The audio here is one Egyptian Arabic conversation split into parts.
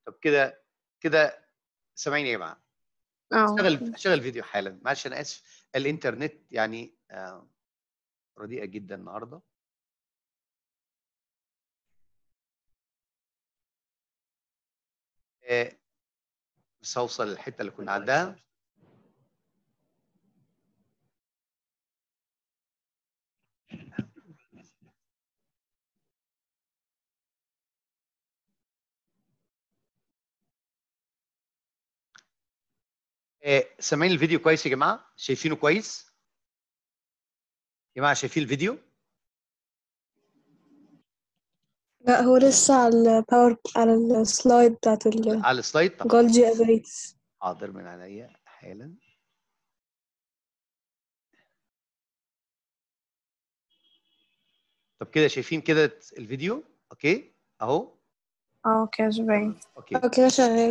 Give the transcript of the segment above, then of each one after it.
طب كده كده سامعيني يا جماعه اه شغل شغل فيديو حالا معلش انا اسف الانترنت يعني آه، رديئه جدا النهارده آه، بس هوصل للحته اللي كنا عندها آه، سامعين الفيديو كويس يا جماعه شايفينه كويس يا جماعه شايفين الفيديو لا هو لسه على الباور على السلايد بتاعت على السلايد طب الجولجي ابريتس حاضر من عينيا حالا طب كده شايفين كده الفيديو اوكي اهو اه اوكي مش باين اوكي اه كده شغال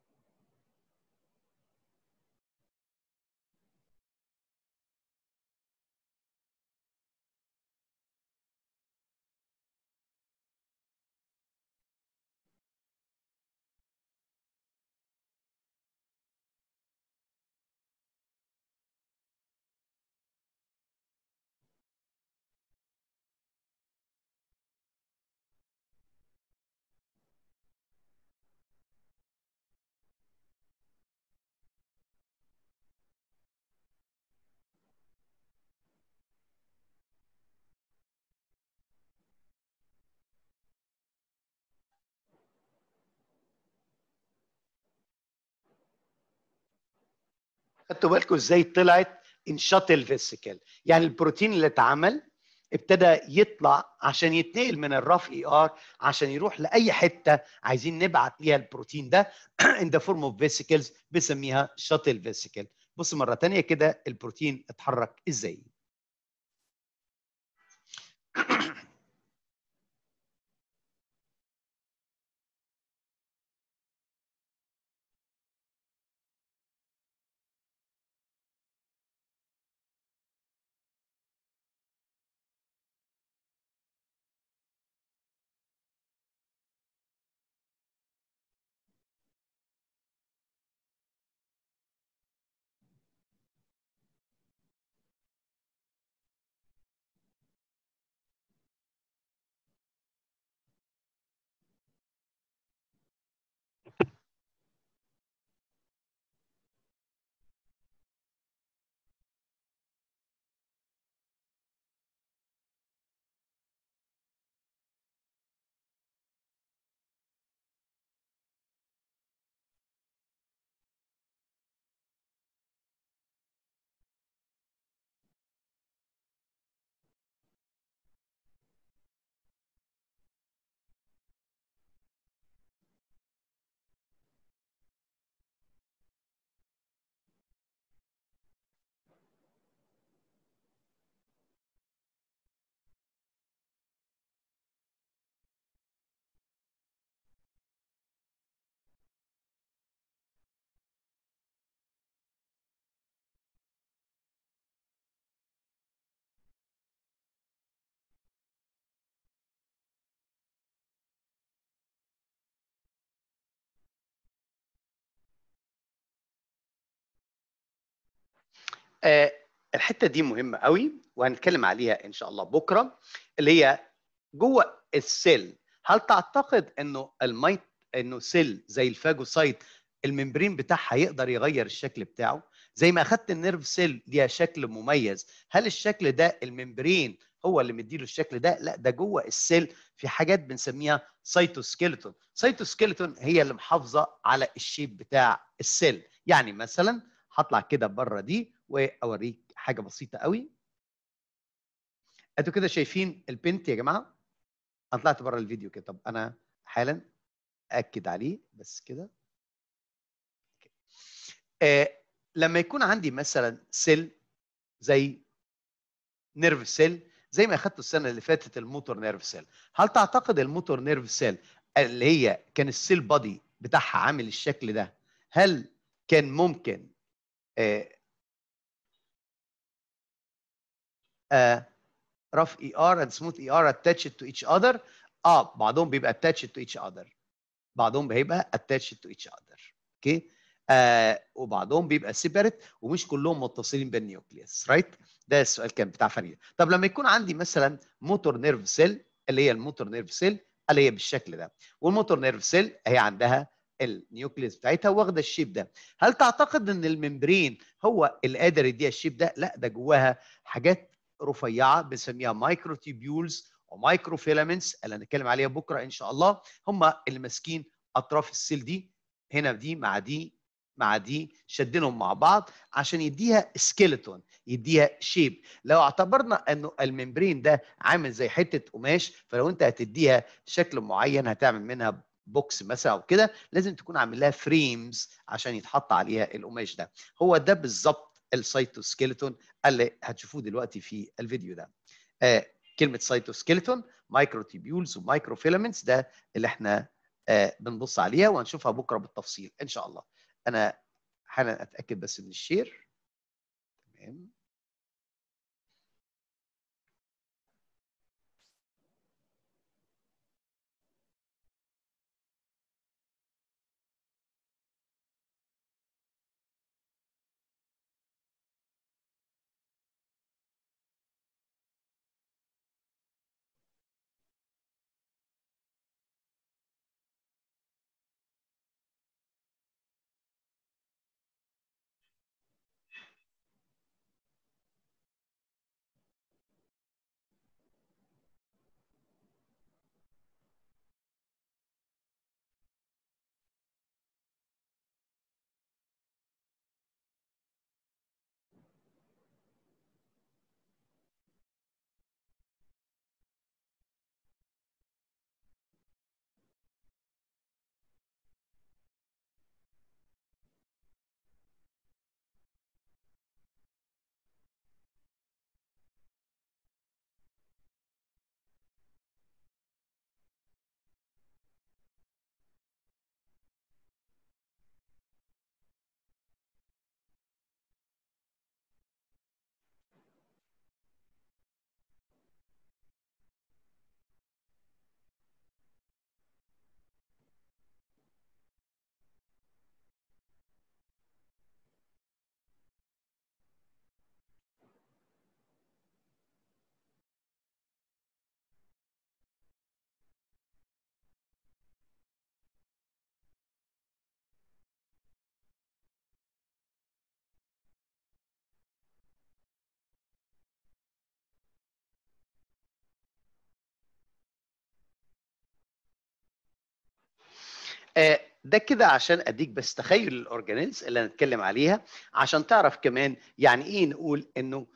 خدتوا بالكم ازاي طلعت انشاتل فيسيكل يعني البروتين اللي اتعمل ابتدى يطلع عشان يتنقل من الرف اي ار عشان يروح لاي حته عايزين نبعت ليها البروتين ده in the form of vesicles بنسميها شاتل فيسيكل بص مره تانية كده البروتين اتحرك ازاي آه، الحته دي مهمه قوي وهنتكلم عليها ان شاء الله بكره اللي هي جوه السيل هل تعتقد انه الميت انه سيل زي الفاجوسايت الممبرين بتاعها يقدر يغير الشكل بتاعه زي ما اخدت النيرف سيل ليها شكل مميز هل الشكل ده الممبرين هو اللي مديله الشكل ده لا ده جوه السيل في حاجات بنسميها سيتوسكيلتون سيتوسكيلتون هي اللي محافظه على الشيب بتاع السيل يعني مثلا هطلع كده بره دي واوريك حاجه بسيطه قوي انتوا كده شايفين البنت يا جماعه انا طلعت بره الفيديو كده طب انا حالا اكد عليه بس كده آه لما يكون عندي مثلا سيل زي نيرف سيل زي ما اخدته السنه اللي فاتت الموتور نيرف سيل هل تعتقد الموتور نيرف سيل اللي هي كان السيل بادي بتاعها عامل الشكل ده هل كان ممكن آه آه rough ER and smooth ER attached to each other اه بعضهم بيبقى attached to each other بعضهم هيبقى attached to each other اوكي آه وبعضهم بيبقى سيبريت ومش كلهم متصلين بالنيوكليوس رايت ده السؤال كان بتاع فريد طب لما يكون عندي مثلا موتور نيرف سيل اللي هي الموتور نيرف سيل اللي هي بالشكل ده والموتور نيرف سيل هي عندها النيوكليوس بتاعتها واخده الشيب ده هل تعتقد ان الممبرين هو اللي قادر يديها الشيب ده لا ده جواها حاجات رفيعه بنسميها مايكرو تيبيولز ومايكرو فيلامنتس اللي هنتكلم عليها بكره ان شاء الله هم اللي ماسكين اطراف السيل دي هنا دي مع دي مع دي شدينهم مع بعض عشان يديها سكيلتون يديها شيب لو اعتبرنا انه الممبرين ده عامل زي حته قماش فلو انت هتديها شكل معين هتعمل منها بوكس مثلا او كده لازم تكون عامل لها فريمز عشان يتحط عليها القماش ده هو ده بالظبط السيتوسكيلتون اللي هتشوفوه دلوقتي في الفيديو ده آه كلمه سيتوسكيلتون مايكرو تيبيولز ومايكرو فيلامنتس ده اللي احنا آه بنبص عليها وهنشوفها بكره بالتفصيل ان شاء الله انا حالا اتاكد بس من الشير تمام آه، ده كده عشان اديك بس تخيل الاورجانيلز اللي هنتكلم عليها عشان تعرف كمان يعني ايه نقول انه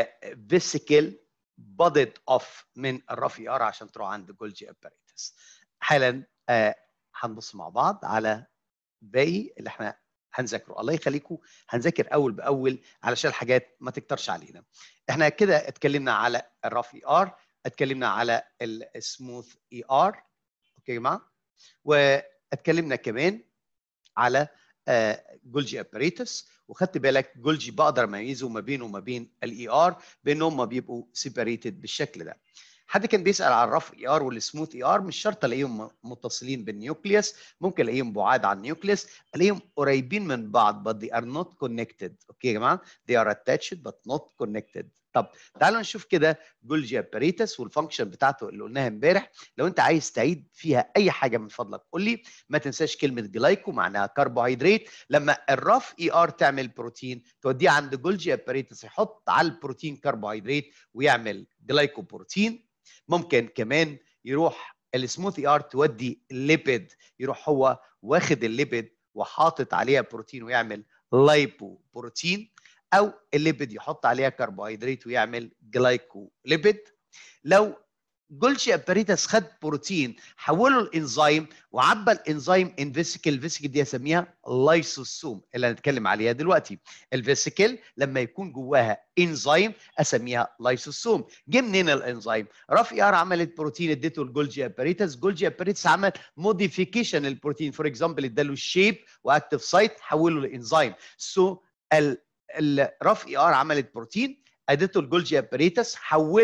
فيسيكل بادد اوف من الرفي ار عشان تروح عند جولجي اباريتس حالا آه، هنبص مع بعض على باقي اللي احنا هنذاكره الله يخليكم هنذاكر اول باول علشان الحاجات ما تكترش علينا احنا كده اتكلمنا على الرفي ار اتكلمنا على السموث اي ار اوكي يا جماعه واتكلمنا كمان على جولجي اباريتس وخدت بالك جولجي بقدر اميزه ما بينه وما بين الاي ار بان هم بيبقوا سيبريتد بالشكل ده حد كان بيسال على الرف اي ار والسموث اي ار مش شرط الاقيهم متصلين بالنيوكليوس ممكن الاقيهم بعاد عن النيوكليوس الاقيهم قريبين من بعض but they are not connected اوكي يا جماعه they are attached but not connected طب تعالوا نشوف كده جولجي اباريتس والفانكشن بتاعته اللي قلناها امبارح لو انت عايز تعيد فيها اي حاجه من فضلك قول لي ما تنساش كلمه جلايكو معناها كربوهيدرات لما الرف اي ار تعمل بروتين توديه عند جولجي اباريتس يحط على البروتين كربوهيدرات ويعمل جلايكو بروتين ممكن كمان يروح السموث اي ار تودي ليبيد يروح هو واخد الليبيد وحاطط عليها بروتين ويعمل لايبو بروتين او الليبيد يحط عليها كربوهيدرات ويعمل جلايكو ليبيد لو جولشي اباريتس خد بروتين حوله الانزيم وعبى الانزيم ان فيسيكل فيسيكل دي اسميها لايسوسوم اللي هنتكلم عليها دلوقتي الفيسيكل لما يكون جواها انزيم اسميها لايسوسوم جه منين الانزيم رف ار عملت بروتين اديته لجولجي اباريتس جولجي اباريتس عمل موديفيكيشن للبروتين فور اكزامبل اداله الشيب واكتف سايت حوله لانزيم سو so الرف اي ار عملت بروتين اديته لجولجي اباريتس حوله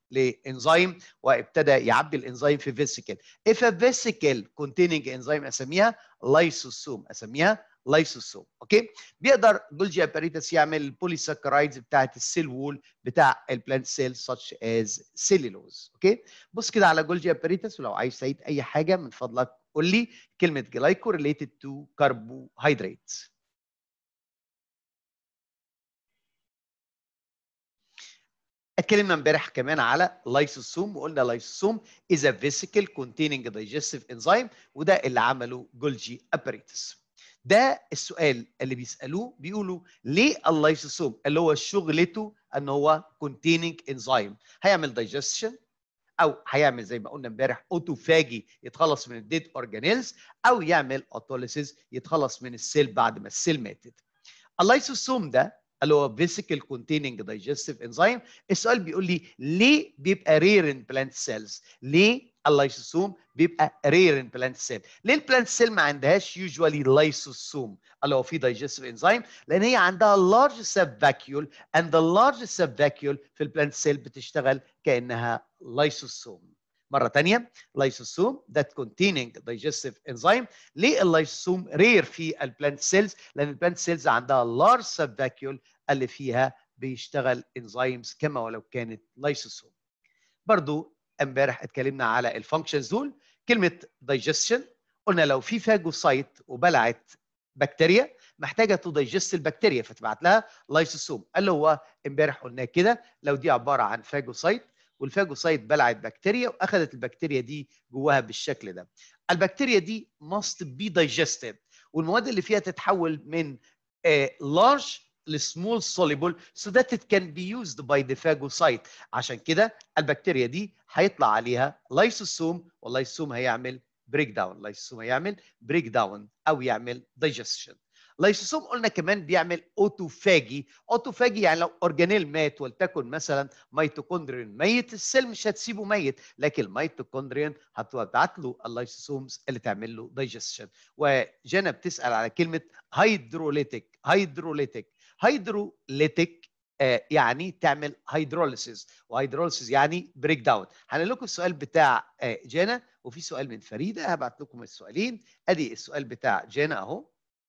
لانزيم وابتدى يعبي الانزيم في فيسيكل if a vesicle containing enzyme اسميها لايسوسوم اسميها لايسوسوم اوكي بيقدر جولجي اباريتس يعمل البوليساكرايدز بتاعت السيل وول بتاع البلانت سيل such as cellulose اوكي بص كده على جولجي اباريتس ولو عايز تعيد اي حاجه من فضلك قول لي كلمه جلايكو related to carbohydrates اتكلمنا امبارح كمان على لايسوسوم وقلنا لايسوسوم is a vesicle containing a digestive enzyme وده اللي عمله جولجي اباريتس ده السؤال اللي بيسالوه بيقولوا ليه اللايسوسوم اللي هو شغلته ان هو containing enzyme هيعمل digestion او هيعمل زي ما قلنا امبارح اوتوفاجي يتخلص من الديد اورجانيلز او يعمل اوتوليسيس يتخلص من السيل بعد ما السيل ماتت اللايسوسوم ده اللي هو vesicle containing digestive enzyme السؤال بيقول لي ليه بيبقى rare in plant cells ليه اللايسوسوم بيبقى rare in plant cell ليه البلانت سيل ما عندهاش usually لايسوسوم اللي هو فيه digestive enzyme لان هي عندها large subvacuole and the large subvacuole في البلانت سيل بتشتغل كانها لايسوسوم مرة تانية لايسوسوم that containing digestive enzyme ليه اللايسوسوم رير في البلانت سيلز لأن البلانت سيلز عندها large subvacuole اللي فيها بيشتغل انزيمز كما ولو كانت لايسوسوم برضو امبارح اتكلمنا على الفانكشنز دول كلمة digestion قلنا لو في فاجوسايت وبلعت بكتيريا محتاجه تدايجست البكتيريا فتبعت لها لايسوسوم اللي هو امبارح قلنا كده لو دي عباره عن فاجوسايت والفاجوسايت بلعت بكتيريا واخذت البكتيريا دي جواها بالشكل ده البكتيريا دي must be digested والمواد اللي فيها تتحول من uh, large لسمول soluble so that it can be used by the phagocyte عشان كده البكتيريا دي هيطلع عليها لايسوسوم واللايسوسوم هيعمل بريك داون لايسوسوم هيعمل بريك داون او يعمل digestion لايسوسوم قلنا كمان بيعمل اوتوفاجي اوتوفاجي يعني لو اورجانيل مات ولتكن مثلا ميتوكوندريون ميت السيل مش هتسيبه ميت لكن الميتوكوندريون هتبعت له اللايسوسومز اللي تعمل له دايجستشن وجانا بتسال على كلمه هيدروليتيك هيدروليتيك هيدروليتيك آه يعني تعمل هيدروليسيس وهيدروليسيس يعني بريك داون هنقول لكم السؤال بتاع آه جانا وفي سؤال من فريده هبعت لكم السؤالين ادي السؤال بتاع جانا اهو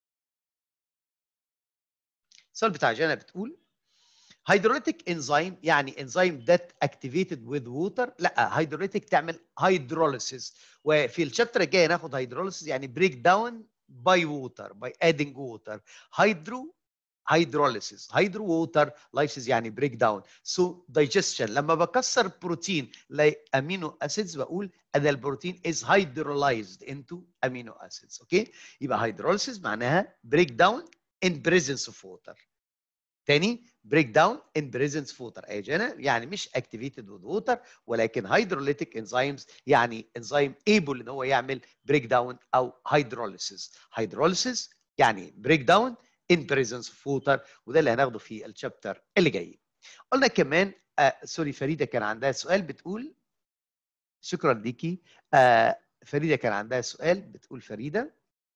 السؤال بتاع جانا بتقول هيدروليتيك انزيم يعني انزيم ذات اكتيفيتد وذ ووتر لا هيدروليتيك تعمل هيدروليسيس وفي الشابتر الجاي ناخد هيدروليسيس يعني بريك داون باي ووتر باي ادنج ووتر هيدرو هيدروليسيس هيدرو ووتر لايسيس يعني بريك داون سو دايجستشن لما بكسر بروتين لامينو اسيدز بقول ان البروتين از هيدرولايزد انتو امينو اسيدز اوكي يبقى هيدروليسيس معناها بريك داون in presence of water تاني break down in presence of water اي جانا يعني مش activated with water ولكن hydrolytic enzymes يعني enzyme able ان هو يعمل break down او hydrolysis hydrolysis يعني break down in presence of water وده اللي هناخده في الشابتر اللي جاي قلنا كمان آه سوري فريده كان عندها سؤال بتقول شكرا ليكي آه فريده كان عندها سؤال بتقول فريده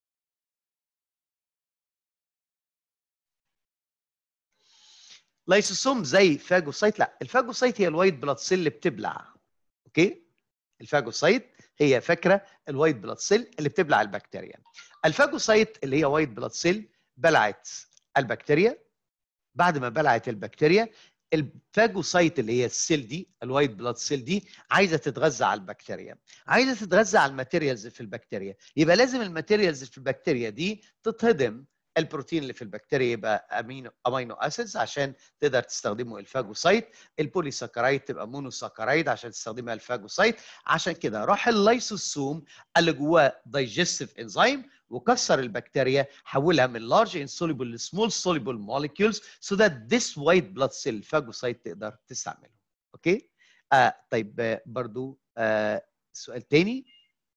لايسوسوم زي فاجوسايت لا الفاجوسايت هي الوايت بلاد سيل اللي بتبلع اوكي الفاجوسايت هي فاكره الوايت بلاد سيل اللي بتبلع البكتيريا الفاجوسايت اللي هي وايت بلاد سيل بلعت البكتيريا بعد ما بلعت البكتيريا الفاجوسايت اللي هي السيل دي الوايت بلاد سيل دي عايزه تتغذى على البكتيريا عايزه تتغذى على الماتيريالز في البكتيريا يبقى لازم الماتيريالز في البكتيريا دي تتهضم البروتين اللي في البكتيريا يبقى امينو امينو اسيدز عشان تقدر تستخدمه الفاجوسايت البوليساكرايد تبقى مونوساكرايد عشان تستخدمها الفاجوسايت عشان كده راح اللايسوسوم اللي جواه دايجستيف انزيم وكسر البكتيريا حولها من لارج انسوليبل لسمول سوليبل موليكيولز سو ذات ذس وايت بلاد سيل الفاجوسايت تقدر تستعمله اوكي آه طيب آه برضو آه سؤال تاني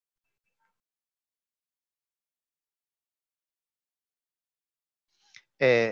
آه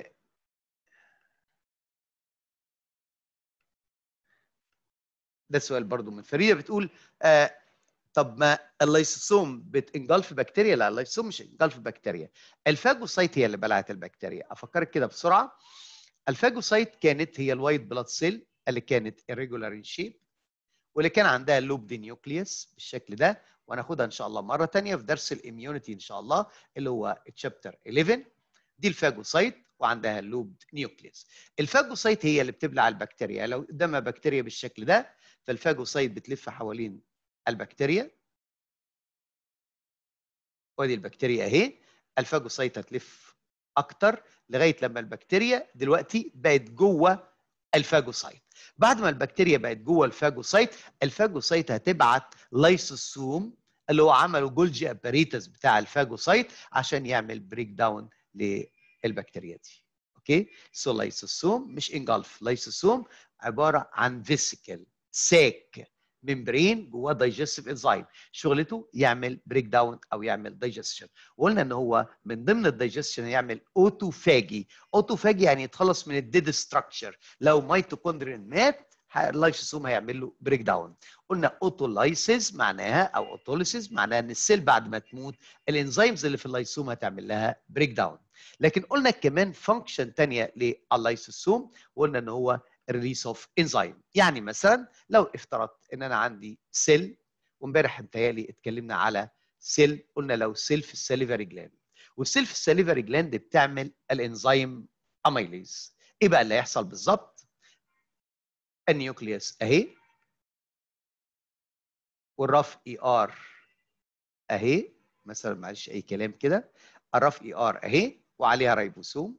ده سؤال برضو من فريده بتقول آه طب ما اللايسوسوم بتنجلف بكتيريا لا اللايسوسوم مش انجلف بكتيريا الفاجوسايت هي اللي بلعت البكتيريا افكرك كده بسرعه الفاجوسايت كانت هي الوايت بلاد سيل اللي كانت irregular in shape واللي كان عندها لوب دي نيوكليوس بالشكل ده وهناخدها ان شاء الله مره ثانيه في درس الاميونيتي ان شاء الله اللي هو تشابتر 11 دي الفاجوسايت وعندها لوب نيوكليوس الفاجوسايت هي اللي بتبلع البكتيريا لو قدامها بكتيريا بالشكل ده فالفاجوسايت بتلف حوالين البكتيريا وادي البكتيريا اهي الفاجوسايت هتلف اكتر لغايه لما البكتيريا دلوقتي بقت جوه الفاجوسايت بعد ما البكتيريا بقت جوه الفاجوسايت الفاجوسايت هتبعت لايسوسوم اللي هو عمله جولجي اباريتس بتاع الفاجوسايت عشان يعمل بريك داون للبكتيريا دي اوكي سو لايسوسوم مش انجلف لايسوسوم عباره عن فيسيكل ساك ممبرين جواه دايجستيف انزيم شغلته يعمل بريك داون او يعمل دايجستشن وقلنا ان هو من ضمن الدايجستشن يعمل اوتوفاجي اوتوفاجي يعني يتخلص من الديد ستراكشر لو ميتوكوندريان مات اللايسوسوم هيعمل له بريك داون قلنا اوتولايسيس معناها او اوتوليسيس معناها ان السيل بعد ما تموت الانزيمز اللي في اللايسوم هتعمل لها بريك داون لكن قلنا كمان فانكشن ثانيه لللايسوسوم وقلنا ان هو ريليس اوف انزيم يعني مثلا لو افترضت ان انا عندي سيل وامبارح متهيألي اتكلمنا على سيل قلنا لو سيل في السليفري جلاند والسيل في السليفري جلاند بتعمل الانزيم اميليز ايه بقى اللي هيحصل بالظبط النيوكليوس اهي والرف اي ار اهي مثلا معلش اي كلام كده الرف اي ار اهي وعليها ريبوسوم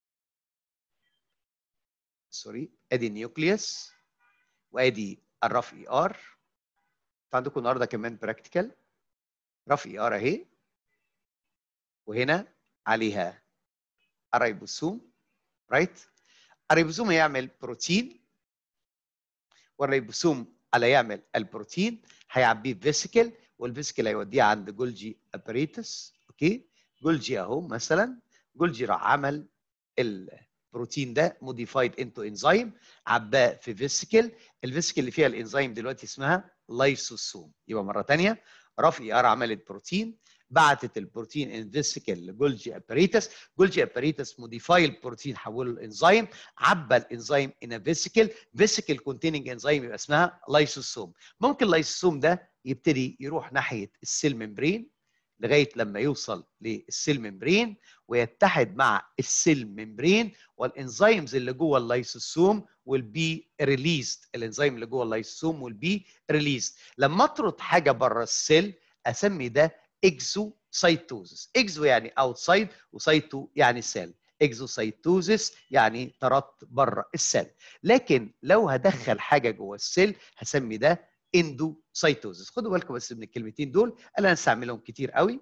سوري ادي النيوكليوس وادي الرف اي ار عندكم النهارده كمان براكتيكال رف اي ار اهي وهنا عليها الريبوسوم رايت الريبوسوم هيعمل بروتين والريبوسوم على يعمل البروتين هيعبيه فيسيكل والفيسيكل هيوديه عند جولجي ابريتس اوكي جولجي اهو مثلا جولجي راح عمل البروتين ده موديفايد انتو انزيم عباه في فيسيكل الفيسيكل اللي فيها الانزيم دلوقتي اسمها لايسوسوم يبقى مره ثانيه رف اي ار عملت بروتين بعتت البروتين ان فيسيكل لجولجي اباريتس جولجي اباريتس موديفاي البروتين حوله الانزيم عبى الانزيم ان فيسيكل فيسيكل كونتيننج انزيم يبقى اسمها لايسوسوم ممكن اللايسوسوم ده يبتدي يروح ناحيه السيل ممبرين لغايه لما يوصل للسيل ممبرين ويتحد مع السيل ممبرين والانزيمز اللي جوه اللايسوسوم will be released الانزيم اللي جوه اللايسوسوم will be released لما اطرد حاجه بره السيل اسمي ده اكزوسايتوزس اكزو يعني اوتسايد وسايتو يعني سيل اكزوسايتوزس يعني طردت بره السيل لكن لو هدخل حاجه جوه السيل هسمي ده اندوسايتوزس خدوا بالكم بس من الكلمتين دول انا هنستعملهم كتير قوي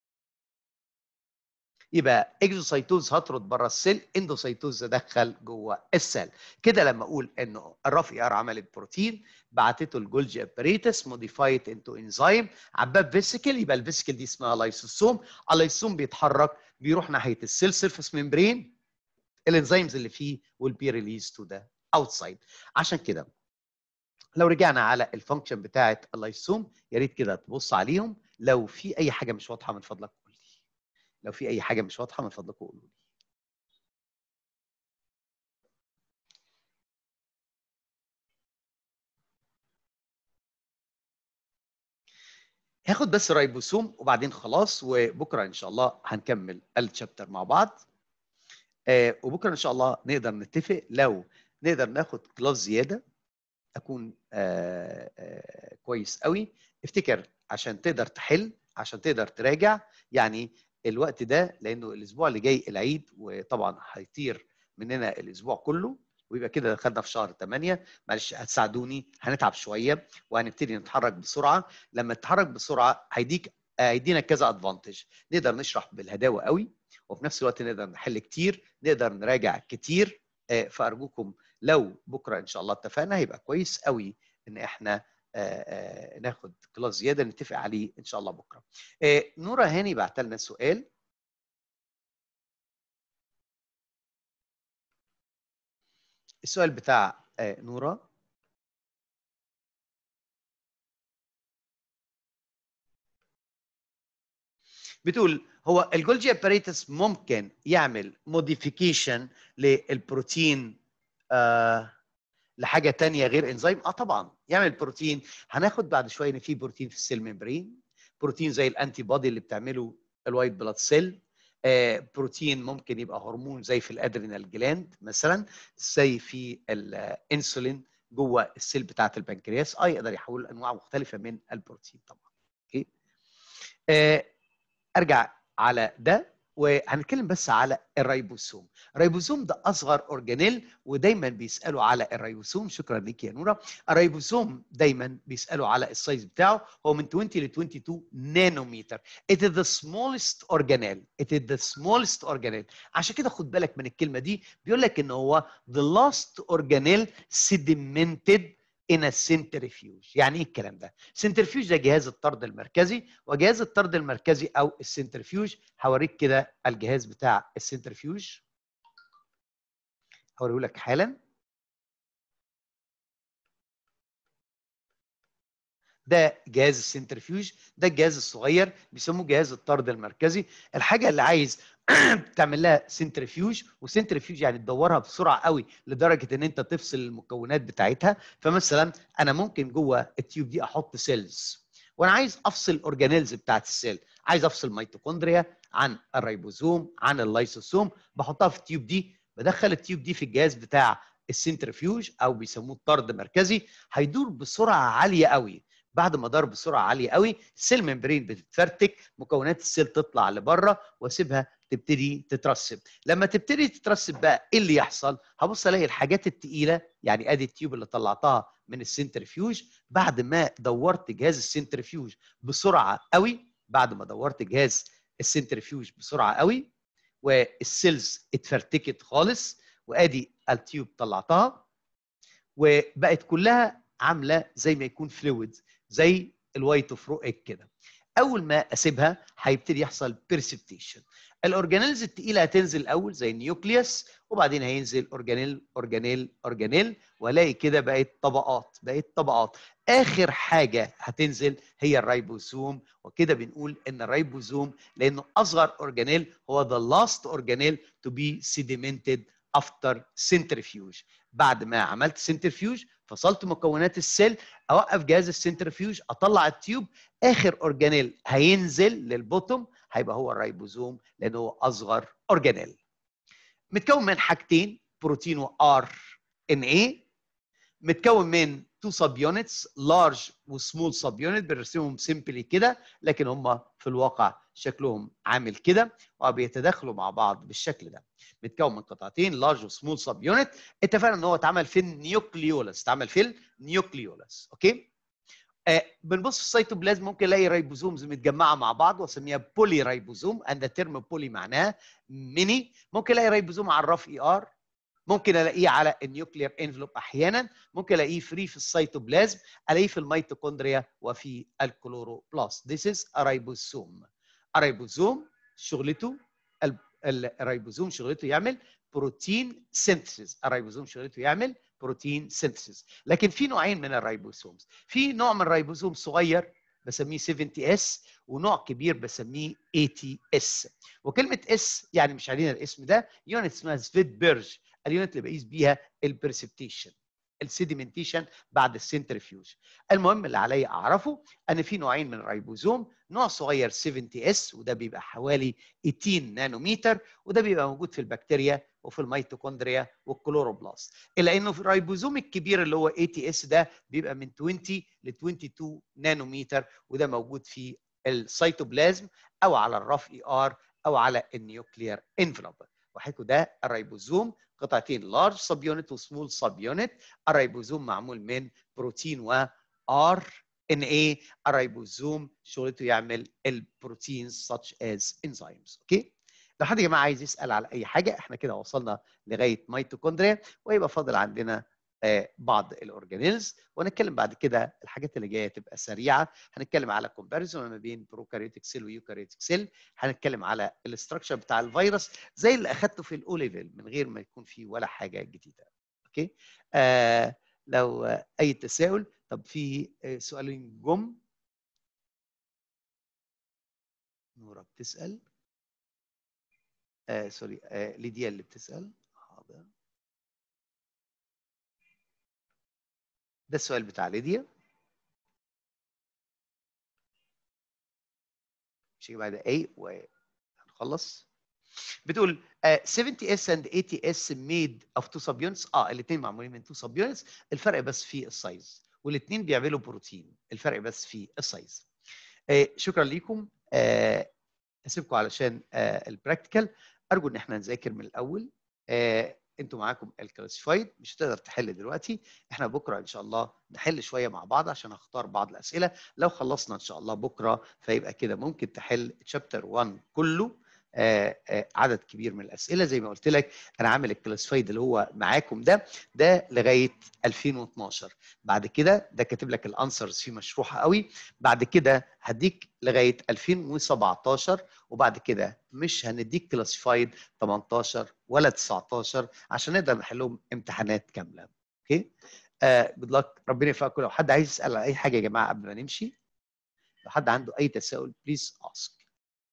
يبقى اكزوسايتوز هطرد بره السيل اندوسايتوز ادخل جوه السيل كده لما اقول انه الرف ار عملت بروتين بعتته الجولجي اباريتس موديفايد انتو انزيم عباب فيسيكل يبقى الفيسيكل دي اسمها لايسوسوم اللايسوم بيتحرك بيروح ناحيه السيل سيرفيس ممبرين الانزيمز اللي فيه will be released to the outside عشان كده لو رجعنا على الفانكشن بتاعه اللايسوم يا ريت كده تبص عليهم لو في اي حاجه مش واضحه من فضلك قول لي لو في اي حاجه مش واضحه من فضلكم قولوا لي هاخد بس رايبوسوم وبعدين خلاص وبكره ان شاء الله هنكمل الشابتر مع بعض آه وبكره ان شاء الله نقدر نتفق لو نقدر ناخد كلاس زياده اكون آه آه كويس قوي افتكر عشان تقدر تحل عشان تقدر تراجع يعني الوقت ده لانه الاسبوع اللي جاي العيد وطبعا هيطير مننا الاسبوع كله ويبقى كده دخلنا في شهر 8 معلش هتساعدوني هنتعب شويه وهنبتدي نتحرك بسرعه لما نتحرك بسرعه هيديك هيدينا كذا ادفانتج نقدر نشرح بالهداوه قوي وفي نفس الوقت نقدر نحل كتير نقدر نراجع كتير فارجوكم لو بكره ان شاء الله اتفقنا هيبقى كويس قوي ان احنا ناخد كلاس زياده نتفق عليه ان شاء الله بكره. نورا هاني بعت لنا سؤال السؤال بتاع نورا بتقول هو الجولجي اباريتس ممكن يعمل موديفيكيشن للبروتين آه لحاجه تانية غير انزيم اه طبعا يعمل بروتين هناخد بعد شويه ان في بروتين في السيل ممبرين بروتين زي الانتي بودي اللي بتعمله الوايت بلاد سيل آه بروتين ممكن يبقى هرمون زي في الادرينال جلاند مثلا زي في الانسولين جوه السيل بتاعه البنكرياس اه يقدر يحول انواع مختلفه من البروتين طبعا اوكي آه ارجع على ده وهنتكلم بس على الريبوسوم الريبوسوم ده اصغر اورجانيل ودايما بيسالوا على الريبوسوم شكرا ليك يا نوره الريبوسوم دايما بيسالوا على السايز بتاعه هو من 20 ل 22 نانومتر it is the smallest organelle it is the smallest organelle عشان كده خد بالك من الكلمه دي بيقول لك ان هو the last organelle sedimented in a centrifuge يعني ايه الكلام ده centrifuge ده جهاز الطرد المركزي وجهاز الطرد المركزي او السنترفيوج هوريك كده الجهاز بتاع السنترفيوج هوريه لك حالا ده جهاز السنترفيوج ده الجهاز الصغير بيسموه جهاز الطرد المركزي الحاجه اللي عايز تعمل لها سنترفيوج وسنترفيوج يعني تدورها بسرعه قوي لدرجه ان انت تفصل المكونات بتاعتها فمثلا انا ممكن جوه التيوب دي احط سيلز وانا عايز افصل الاورجانيلز بتاعت السيل عايز افصل ميتوكوندريا عن الريبوزوم عن اللايسوسوم بحطها في التيوب دي بدخل التيوب دي في الجهاز بتاع السنترفيوج او بيسموه الطرد مركزي هيدور بسرعه عاليه قوي بعد ما دار بسرعه عاليه قوي السيل ممبرين بتتفرتك مكونات السيل تطلع لبره واسيبها تبتدي تترسب لما تبتدي تترسب بقى ايه اللي يحصل هبص الاقي الحاجات الثقيله يعني ادي التيوب اللي طلعتها من السنترفيوج بعد ما دورت جهاز السنترفيوج بسرعه قوي بعد ما دورت جهاز السنترفيوج بسرعه قوي والسيلز اتفرتكت خالص وادي التيوب طلعتها وبقت كلها عامله زي ما يكون فلويد زي الوايت اوف رو كده اول ما اسيبها هيبتدي يحصل بيرسبتيشن الاورجانيلز الثقيله هتنزل الاول زي النيوكليوس وبعدين هينزل اورجانيل اورجانيل اورجانيل والاقي كده بقت طبقات بقت طبقات اخر حاجه هتنزل هي الريبوسوم وكده بنقول ان الريبوسوم لانه اصغر اورجانيل هو the last organelle to be sedimented after centrifuge بعد ما عملت سنترفيوج فصلت مكونات السيل اوقف جهاز السنترفيوج اطلع التيوب اخر اورجانيل هينزل للبوتوم هيبقى هو الريبوزوم لانه هو اصغر اورجانيل متكون من حاجتين بروتين وار ان اي متكون من تو سب يونتس لارج وسمول سب يونت بنرسمهم سيمبلي كده لكن هم في الواقع شكلهم عامل كده وبيتداخلوا مع بعض بالشكل ده متكون من قطعتين لارج وسمول سب يونت اتفقنا ان هو اتعمل في النيوكليولس اتعمل في النيوكليولس اوكي آه بنبص في السيتوبلازم ممكن الاقي ريبوزومز متجمعه مع بعض واسميها بولي ريبوزوم اند ترم بولي معناها ميني ممكن الاقي ريبوزوم على الرف اي ار ممكن الاقيه على النيوكليير انفلوب احيانا ممكن الاقيه فري في السيتوبلازم الاقيه في الميتوكوندريا وفي الكلوروبلاست This is a ribosome الريبوزوم شغلته الريبوزوم شغلته يعمل بروتين سينثيسيس الريبوزوم شغلته يعمل بروتين سينثيسيس لكن في نوعين من الريبوسومز في نوع من الريبوزوم صغير بسميه 70 اس ونوع كبير بسميه 80 اس وكلمه اس يعني مش علينا الاسم ده يونت اسمها سفيت بيرج اليونت اللي بقيس بيها البرسبتيشن السيديمنتيشن بعد السنترفيوج المهم اللي عليا اعرفه ان في نوعين من الريبوزوم نوع صغير 70 اس وده بيبقى حوالي 18 نانومتر وده بيبقى موجود في البكتيريا وفي الميتوكوندريا والكلوروبلاست الا انه في الريبوزوم الكبير اللي هو 80 اس ده بيبقى من 20 ل 22 نانومتر وده موجود في السيتوبلازم او على الرف اي ار او على النيوكليير انفلوب وحكوا ده الريبوزوم قطعتين لارج سب يونت وسمول سب يونت الريبوزوم معمول من بروتين و ار ان اي الريبوزوم شغلته يعمل البروتينز such as enzymes اوكي لو حد يا جماعه عايز يسال على اي حاجه احنا كده وصلنا لغايه ميتوكوندريا ويبقى فاضل عندنا بعض الاورجانيلز ونتكلم بعد كده الحاجات اللي جايه تبقى سريعه هنتكلم على كومباريزون ما بين بروكاريوتيك سيل ويوكاريوتيك سيل هنتكلم على الاستراكشر بتاع الفيروس زي اللي اخدته في الاو ليفل من غير ما يكون فيه ولا حاجه جديده اوكي آه لو اي تساؤل طب في سؤالين جم نورا بتسال آه سوري آه ليديا اللي بتسال حاضر ده السؤال بتاع ليديا مش بعد A وهنخلص بتقول uh, 70s and 80s made of two subunits اه الاثنين معمولين من two subunits الفرق بس في السايز والاثنين بيعملوا بروتين الفرق بس في السايز uh, شكرا ليكم uh, هسيبكم علشان uh, البراكتيكال ارجو ان احنا نذاكر من الاول uh, انتوا معاكم الكلاسيفايد مش هتقدر تحل دلوقتي احنا بكره ان شاء الله نحل شويه مع بعض عشان اختار بعض الاسئله لو خلصنا ان شاء الله بكره فيبقى كده ممكن تحل تشابتر 1 كله آآ آآ عدد كبير من الاسئله زي ما قلت لك انا عامل الكلاسيفايد اللي هو معاكم ده ده لغايه 2012 بعد كده ده كاتب لك الانسرز فيه مشروحه قوي بعد كده هديك لغايه 2017 وبعد كده مش هنديك كلاسيفايد 18 ولا 19 عشان نقدر نحلهم امتحانات كامله اوكي جود لك ربنا يوفقكم لو حد عايز يسال على اي حاجه يا جماعه قبل ما نمشي لو حد عنده اي تساؤل بليز اسك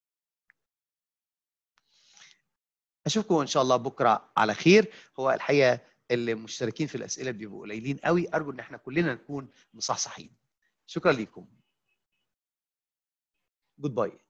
اشوفكم ان شاء الله بكره على خير هو الحقيقه اللي مشتركين في الاسئله بيبقوا قليلين قوي ارجو ان احنا كلنا نكون مصحصحين شكرا لكم جود باي